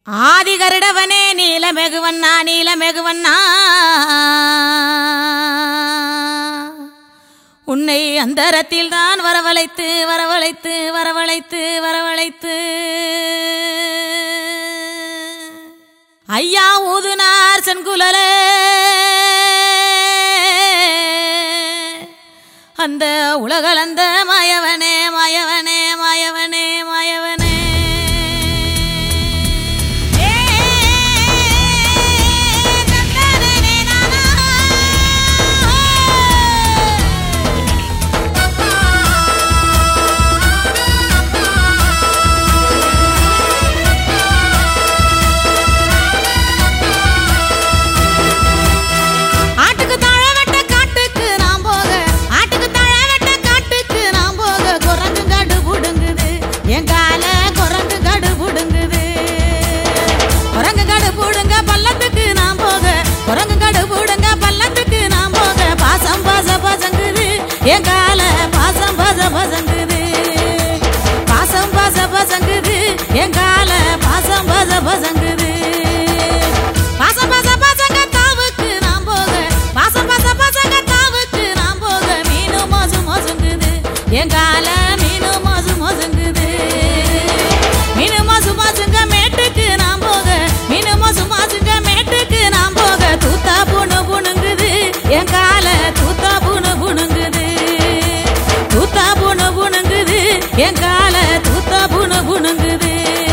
ஆதிகருடவனே நீலமெகுவண்ணா நீலமெகுவண்ணா உன்னை அந்தரத்தில் தான் வரவழைத்து வரவழைத்து வரவழைத்து வரவழைத்து ஐயா ஊதுனார் சென்குலலே அந்த உலகளந்த மாயவனே மாயவனே மாயவனே மாயவனே ஏ, தந்தானே நானா. ஆட்டுக்கு தழை வெட்ட காட்டுக்கு நான் போக ஆட்டுக்கு தழை வெட்ட காட்டுக்கு நான் போக குரங்கு கடு புடுங்குது என் கால குரங்கு கடு புடுங்குது குரங்கு கடு புடுங்க பள்ளத்துக்கு நான் போக குரங்கு கடு புடுங்க பள்ளத்துக்கு நான் போக பாசம் பாச பசங்குது என் கால பாசம் பாச பசங்குது பாசம் பாச பசங்குது என் கால பாசம் பாச பசங்குது பாசம் பாச பசங்க தாவுக்கு நான் போக பாசம் பாச பசங்க தாவுக்கு நான் போக மீனு மோசு மோசுங்குது என் கால மீனு மோசு மோசுங்குது மீனு மோசு மோசுங்க மேட்டுக்கு நான் போக மீனு மோசு மோசுங்க மேட்டுக்கு நான் போக தூத்தா புணு புணுங்குது என் கால தூத்தா புணு புணுங்குது தூத்தா புணு புணுங்குது என் கால தூத்தா புணு புணுங்குது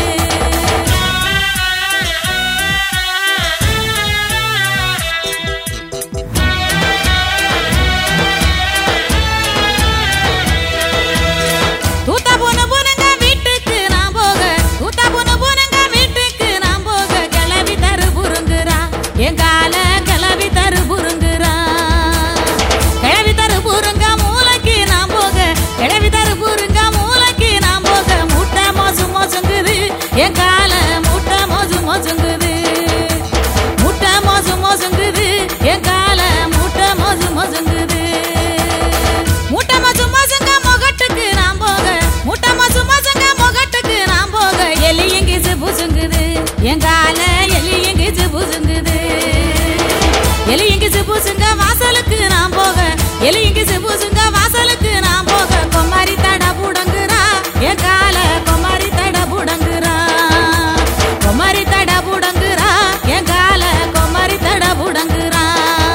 தூத்தா போன போனங்க வீட்டுக்கு நான் போக தூத்தா போன போனங்க வீட்டுக்கு நான் போக கிளவி தரு புருங்குறா என் கால கிளவி தரு புருங்குறா கிளவி தரு புருங்க மூளைக்கு நான் போக கிளவி தரு புருங்க மூளைக்கு நான் போக மூட்டை மோசு மோசுங்குது என் கால மூட்டை மோசு மோசுங்குது மூட்டை மோசு மோசுங்குது என் கால மூட்டை மோசு மோசுங்குது மூட்டை மோசு மோசுங்க முகட்டுக்கு நான் போக மூட்டை மோசு மோசுங்க முகட்டுக்கு நான் போக எலி எங்கிச்சு புசுங்குது என் கால எலி எங்கிச்சு புசுங்குது எலி எங்கிச்சு புசுங்க வாசலுக்கு நான் போக எலி எங்கிச்சு புசுங்க வாசலுக்கு நான் போக கொமாரி தட புடங்குறா என் கால கொமாரி தட புடங்குறா கொமாரி தட புடங்குறா என் கால கொமாரி தட புடங்குறா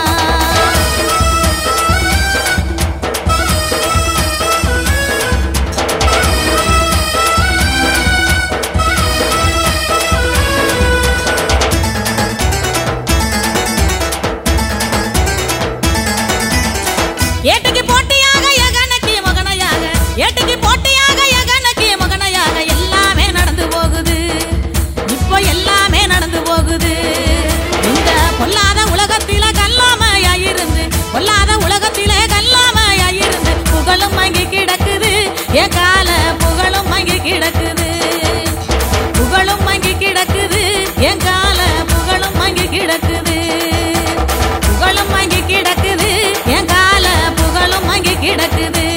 ஏட்டுக்கு போட்டியாக எகனக்கு மகனையாக ஏட்டுக்கு போட்டியாக எகனக்கு மகனையாக எல்லாமே நடந்து போகுது இப்போ எல்லாமே நடந்து போகுது இந்த பொல்லாத உலகத்தில கல்லாமையாயிருந்து பொல்லாத உலகத்தில கல்லாமையாயிருந்து புகழும் மங்கி கிடக்குது என் கால புகழும் மங்கி கிடக்குது புகழும் மங்கி கிடக்குது என் கால புகழும் மங்கி கிடக்குது புகழும் மங்கி கிடக்குது என் கால புகழும் மங்கி கிடக்குது